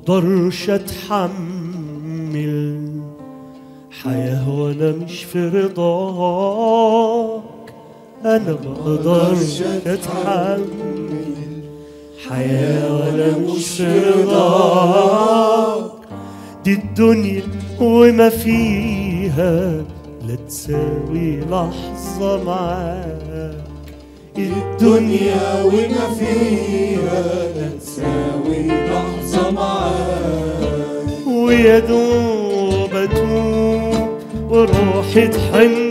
بقدرش اتحمل حياة وانا مش في رضاك انا بقدرش اتحمل حياة وانا مش في رضاك دي الدنيا وما فيها لا تساوي لحظة معاك الدنيا وما فيها لا تساوي لحظة معاك ويا دوب اتوب وروحي تحن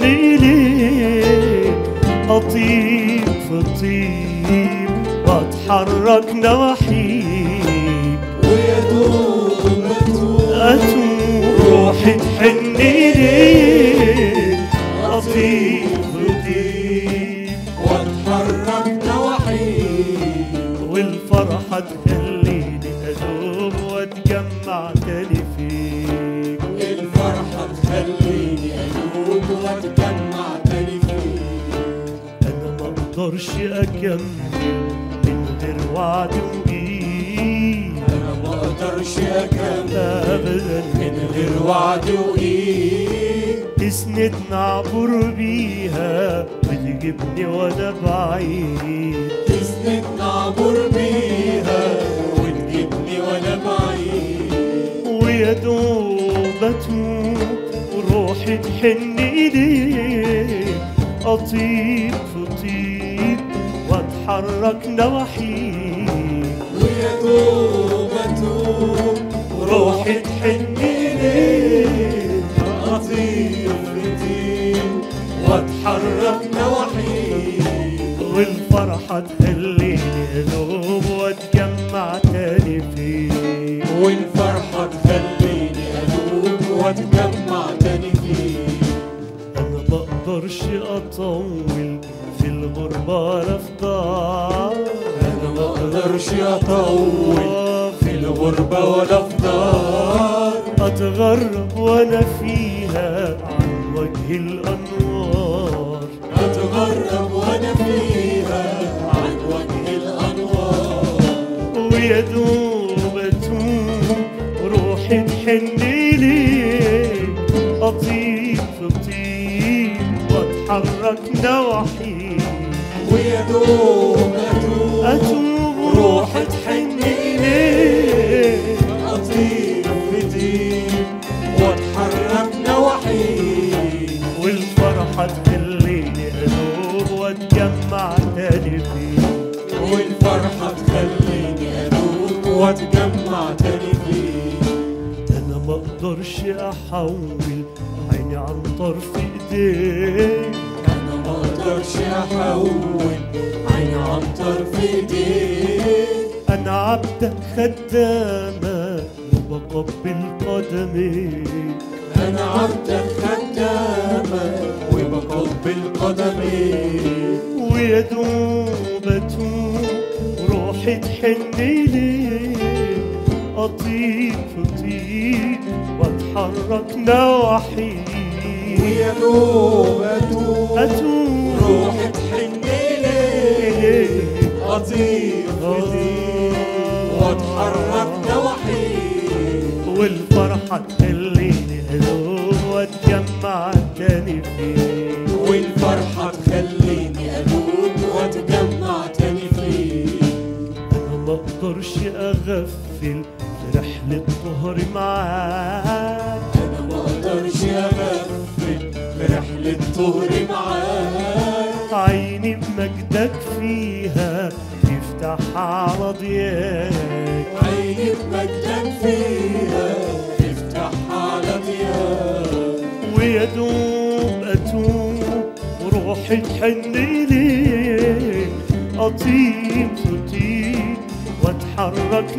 ليك اطيب في طيب واتحرك نواحيك ويا دوب أتوب اتوب روحي تحن ليك اطيب في طيب واتحرك نواحيك والفرحة تخليني أدوب وأتجمع تاني فيك الفرحة تخليني أدوب وأتجمع تاني فيك أنا ما أقدرش أكمل من غير وعد وإيد أنا ما أقدرش أكمل أبدا من غير وعد وإيد تسندنا عبر بيها وتجيبني وأنا بعيد تسند نعبر بيها وتجيبني وأنا بعيد ويا دوب أتوب وروحي تحن إيديك أطيب في طيب وأتحرك نواحيك ويا دوب أتوب وروحي تحن إيديك أطير فتيل وأتحرك نواحيك والفرحة تخليني أذوب وأتجمع تاني فيك والفرحة تخليني أدوب وأتجمع تاني فيك أنا بقدرش أطول في الغربة ولا في دار أنا ما أقدرش أطول في الغربة ولا في دار أتغرب وأنا فيها عن وجه الأنوار أتغرب وأنا فيها عن وجه الأنوار ويا دوب أتوب روحي تحن ليك أطيب في طيب وأتحرك نواحيك ويا دوب أتوب أتوب روحي تحن إليك أطير فتيل وأتحرك نواحيك والفرحة تخليني أذوب وأتجمع تاني فيك والفرحة تخليني أدوب وأتجمع تاني فيك أنا ما أقدرش أحول عيني عن طرف إيديك أنا ما أقدرش أحول عيني عن طرف إيديك أنا عبدك خدامة وبقبل قدميك أنا عبدك خدامة وبقبل قدميك ويا دوب أتوب روحي تحن ليك أطيب في طيب وأتحرك نواحيك ويا دوب أتوب أتوب روحي تحن إليك أطير فتيل وأتحرك نواحيك والفرحة تخليني أذوب وأتجمع تاني فيك والفرحة تخليني أدوب وأتجمع تاني فيك أنا ما أقدرش أغفل في رحلة ظهري معاك أنا ما أقدرش أغفل برحلة طهري معاك عيني بمجدك فيها تفتح على ضياك عيني بمجدك فيها افتح على ضياك ويا دوب أتوب وروحي تحن ليك أطيب تطيب وأتحرك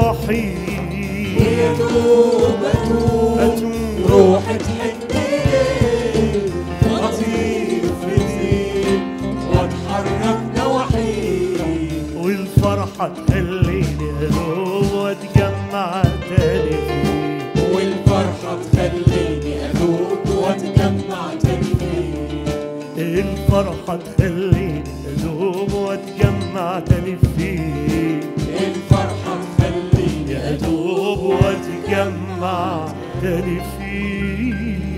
نواحيك ويا دوب أتوب أتوب روحي تحن إليك أطير في دين وأتحرك نواحيك والفرحة تخليني أذوب وأتجمع تاني فيك والفرحة تخليني أذوب وأتجمع تاني فيك الفرحة تخليني أذوب وأتجمع تاني فيك الفرحة تخليني أدوب تاني فيه